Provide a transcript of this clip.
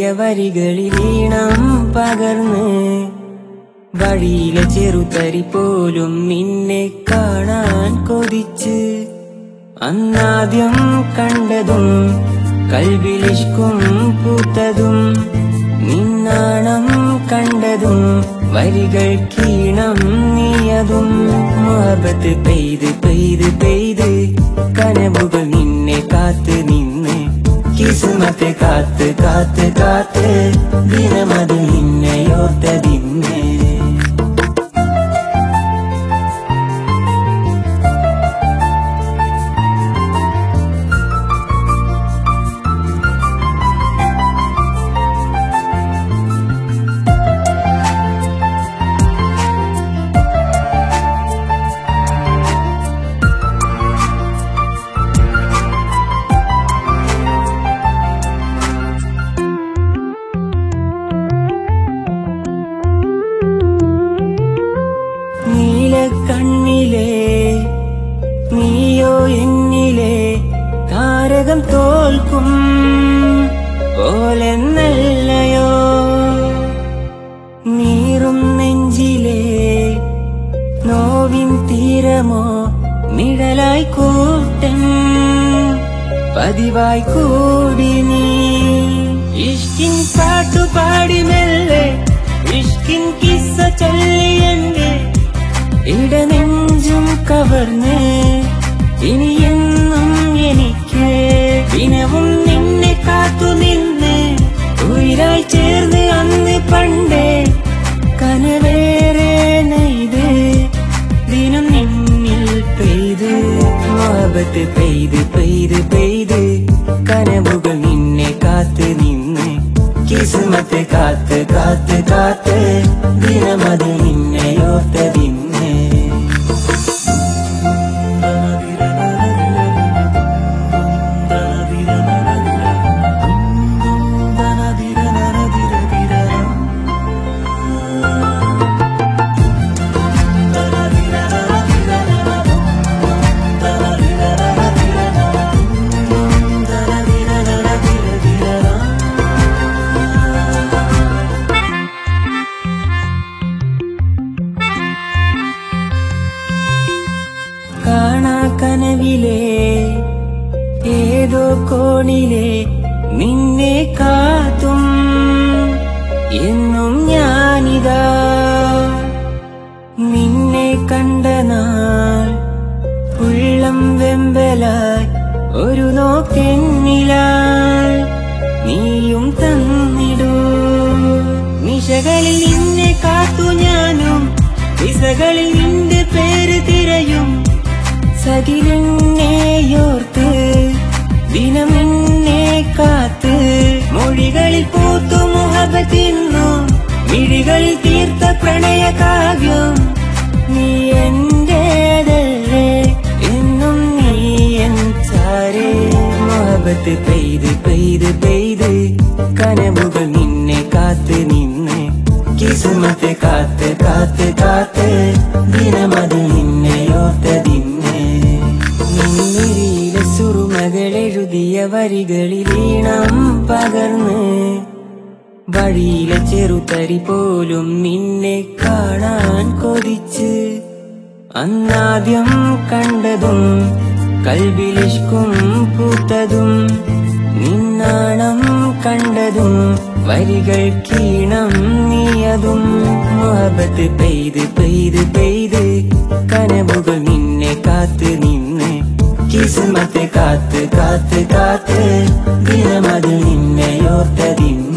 വരികളിൽ ഈണം പകർന്ന് വഴിയിലെ ചെറുതരി പോലും നിന്നെ കാണാൻ കൊതിച്ച് അന്നാദ്യം കണ്ടതും കൽവിലിഷ്കും പൂത്തതും നിന്നാണം കണ്ടതും വരികൾ കീണം നീയതും മുഹബത്ത് പെയ്ത് പെയ്ത് പെയ്ത് കനവുകൾ നിന്നെ കാത്ത് നിന്ന് കിസ്മത്തെ കാത്ത് കാത്ത് കാത്ത് ദിനമത് നിന്നെയോർത്തതിന്നെ നീല കണ്ണിലെ നീയോ എന്നിലെ താരകം തോൽക്കും പോലെ നല്ലയോ നീറും നെഞ്ചിലെ നോവിൻ തീരമോ നിഴലായി കൂട്ടൻ പതിവായി കൂടി നീ ഇഷ്കിൻ പാട്ടുപാടി മെല്ലെ ഇഷ്കിൻ കിസ്സ ചൊല്ലിയെന്റെ ഇടനെഞ്ചും കവർന്ന് ഇനി എന്നും എനിക്ക് ദിനവും നിന്നെ കാത്തു നിന്ന് ഉയരായി ചേർന്ന് അന്ന് പണ്ടേ കനവേറെ നെയ്ത് ദിനം നിന്നിൽ പെയ്ത് മുഹബത്ത് പെയ്ത് പെയ്ത് പെയ്ത് കനവുകൾ നിന്നെ കാത്ത് നിന്ന് കിസ്മത്ത് കാത്ത് കാത്ത് കാത്ത് ദിനമത് നിന്നെയോർത്തതിന്നെ കാണാ കനവിലെ ഏതോ കോണിലെ നിന്നെ കാത്തും എന്നും ഞാനിതാ നിന്നെ കണ്ട നാൾ ഉള്ളം വെമ്പലായി ഒരു നോക്കെന്നിലാൽ നീയും തന്നിടൂ നിശകളിൽ നിന്നെ കാത്തു ഞാനും ദിശകളിൽ നിന്റെ പേര് തിരയും സകിലെന്നേയോർത്ത് ദിനം നിന്നെ കാത്ത് മൊഴികളിൽ പൂത്തു മുഹബത്തിന്നു മിഴികളിൽ തീർത്ത പ്രണയ കാവ്യം നീ എന്റേതല്ലേ എന്നും നീ എൻ ചാരേ മുഹബത്ത് പെയ്ത് പെയ്ത് പെയ്ത് കനവുകൾ നിന്നെ കാത്ത് നിന്ന് കിസ്മത്ത് കാത്ത് കാത്ത് കാത്ത് ദിനമത് നിന്നെയോർത്തതിന്നെ നിന്നിരിയിലെ സുറുമകൾ എഴുതിയ വരികളിൽ ഈണം പകർന്ന് വഴിയിലെ ചെറുതരി പോലും നിന്നെ കാണാൻ കൊതിച്ച് അന്നാദ്യം കണ്ടതും കൽവിലിഷ്കും പൂത്തതും നിന്നാണം കണ്ടതും വരികൾ കീണം നീയതും മുഹബത്ത് പെയ്ത് പെയ്ത് പെയ്ത് കനവുകൾ നിന്നെ കാത്ത് നിന്ന് കിസ്മത്ത് കാത്ത് കാത്ത് കാത്ത് ദിനമത് നിന്നെയോർത്തതിന്